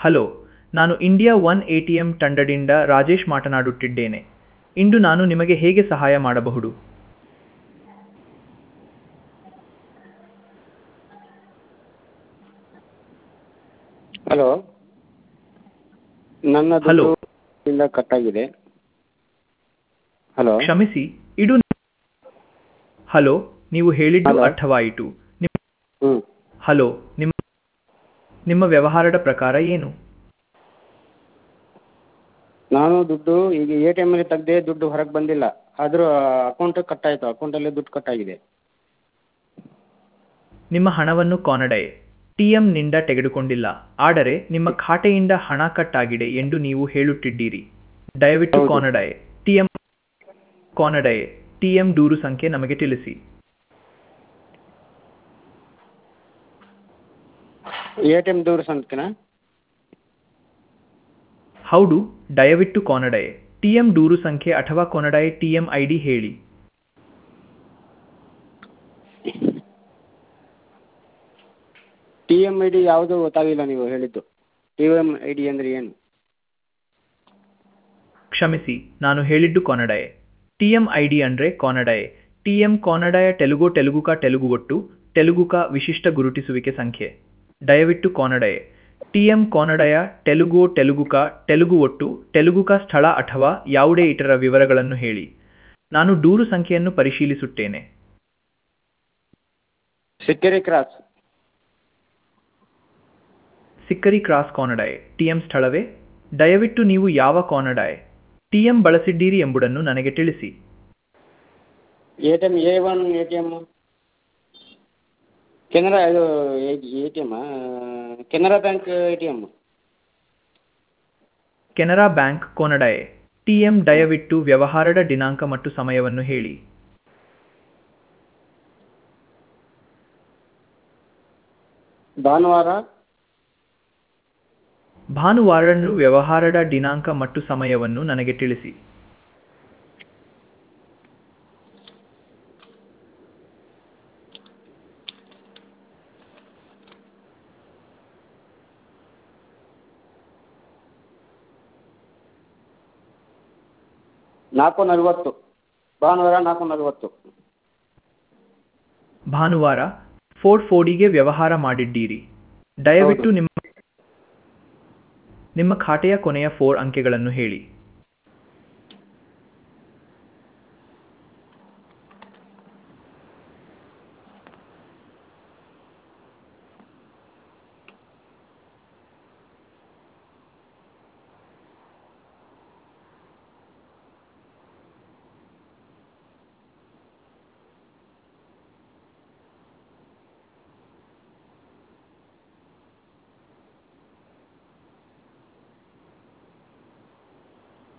Hello ನಾನು India one A T M ತಂಡದಿಂದ ರಾಜೇಶ್ ಮಾತನಾಡುತ್ತಿದ್ದೇನೆ ಇಂದು ನಾನು ನಿಮಗೆ ಹೇಗೆ ಸಹಾಯ ಮಾಡಬಹುದು ಹಲೋ ನನ್ನ ಹಲೋ. ದುಡ್ಡು ಇಂದ ಕಟ್ ಆಗಿದೆ ಹಲೋ ಕ್ಷಮಿಸಿ ಇದು ಹಲೋ ನೀವು ಹೇಳಿದ್ದು ಹಲೋ. ಅರ್ಥವಾಯಿತು ನಿಮ್ಮ ಹ್ಞೂ ಹಲೋ ನಿಮ್ಮ ನಿಮ್ಮ ವ್ಯವಹಾರದ ಪ್ರಕಾರ ಏನು ನಾನು ದುಡ್ಡು ಈಗ ಎ ಟಿ ಎಮ್ಮಲ್ಲಿ ತೆಗ್ದೆ ದುಡ್ಡು ಹೊರಗೆ ಬಂದಿಲ್ಲ ಆದರೂ ಅಕೌಂಟ್ ಕಟ್ ಆಯಿತು ಅಕೌಂಟಲ್ಲಿ ದುಡ್ಡು ಕಟ್ ಆಗಿದೆ ನಿಮ್ಮ ಹಣವನ್ನು ಕಾನಡೆ ಟಿಎಂನಿಂದ ತೆಗೆದುಕೊಂಡಿಲ್ಲ ಆದರೆ ನಿಮ್ಮ ಖಾತೆಯಿಂದ ಹಣ ಕಟ್ ಆಗಿದೆ ಎಂದು ನೀವು ಹೇಳುತ್ತಿದ್ದೀರಿ ದಯವಿಟ್ಟು ಹೌದು. ಕಾನಡೆ ಟಿಎಂ ಕಾನಡೆ ಟಿಎಂ ದೂರು ಸಂಖ್ಯೆ ನಮಗೆ ತಿಳಿಸಿ ಎ ಟಿ ಎಮ್ ದೂರ ಸಂಖ್ಯೆನಾ ಹೌದು ದಯವಿಟ್ಟು ಕಾನಡೆ ಟಿಎಂ ದೂರು ಸಂಖ್ಯೆ ಅಥವಾ ಕೊನಡೆ ಟಿಎಂ ಐ ಡಿ ಹೇಳಿ ಟಿ ಎಮ್ ಐ ಡಿ ಯಾವುದು ಗೊತ್ತಾಗಿಲ್ಲ ನೀವು ಹೇಳಿದ್ದು ಟಿ ಎಮ್ ಐ ಡಿ ಅಂದರೆ ಏನು ಕ್ಷಮಿಸಿ ನಾನು ಹೇಳಿದ್ದು ಕೊನಡೆ ಟಿಎಂ ಐ ಡಿ ಅಂದ್ರೆ ಕೊನಡೆ ಟಿಎಂ ಕೊನಡೆಯ ತೆಲುಗು ತೆಲುಗುಕ ತೆಲುಗು ಒಟ್ಟು ತೆಲುಗುಕ ವಿಶಿಷ್ಟ ಗುರುತಿಸುವಿಕೆ ಸಂಖ್ಯೆ ದಯವಿಟ್ಟು ಕೊನಡೆ ಟಿಎಂ ಕೊನಡೆಯ ತೆಲುಗು ತೆಲುಗುಕ ತೆಲುಗು ಒಟ್ಟು ತೆಲುಗುಕ ಸ್ಥಳ ಅಥವಾ ಯಾವುದೇ ಇತರ ವಿವರಗಳನ್ನು ಹೇಳಿ ನಾನು ದೂರು ಸಂಖ್ಯೆಯನ್ನು ಪರಿಶೀಲಿಸುತ್ತೇನೆ ಸಿಕ್ಕೇರಿ ಕ್ರಾಸ್ ಸಿಕ್ಕರಿ ಕ್ರಾಸ್ ಕಾನಡಾಯ್ ಟಿಎಂ ಸ್ಥಳವೇ ದಯವಿಟ್ಟು ನೀವು ಯಾವ ಕಾನಡಾಯ್ ಟಿಎಂ ಬಳಸಿದ್ದೀರಿ ಎಂಬುದನ್ನು ನನಗೆ ತಿಳಿಸಿ A T M A one A T M Canara ಇದು A T M Canara bank A T M Canara bank ಕೊನಡಾಯ್ ಟಿಎಂ ದಯವಿಟ್ಟು ವ್ಯವಹಾರದ ದಿನಾಂಕ ಮತ್ತು ಸಮಯವನ್ನು ಹೇಳಿ ಭಾನುವಾರ ಭಾನುವಾರದಂದು ವ್ಯವಹಾರದ ದಿನಾಂಕ ಮತ್ತು ಸಮಯವನ್ನು ನನಗೆ ತಿಳಿಸಿ ನಾಲ್ಕು ನಲವತ್ತು ಭಾನುವಾರ ನಾಲ್ಕು ನಲವತ್ತು ಭಾನುವಾರ ಫೋರ್ ಫೋರ್ಡಿಗೆ ವ್ಯವಹಾರ ಮಾಡಿದ್ದೀರಿ ದಯವಿಟ್ಟು ಹೌದು. ನಿಮ್ಮ ನಿಮ್ಮ ಖಾತೆಯ ಕೊನೆಯ ಫೋರ್ ಅಂಕೆಗಳನ್ನು ಹೇಳಿ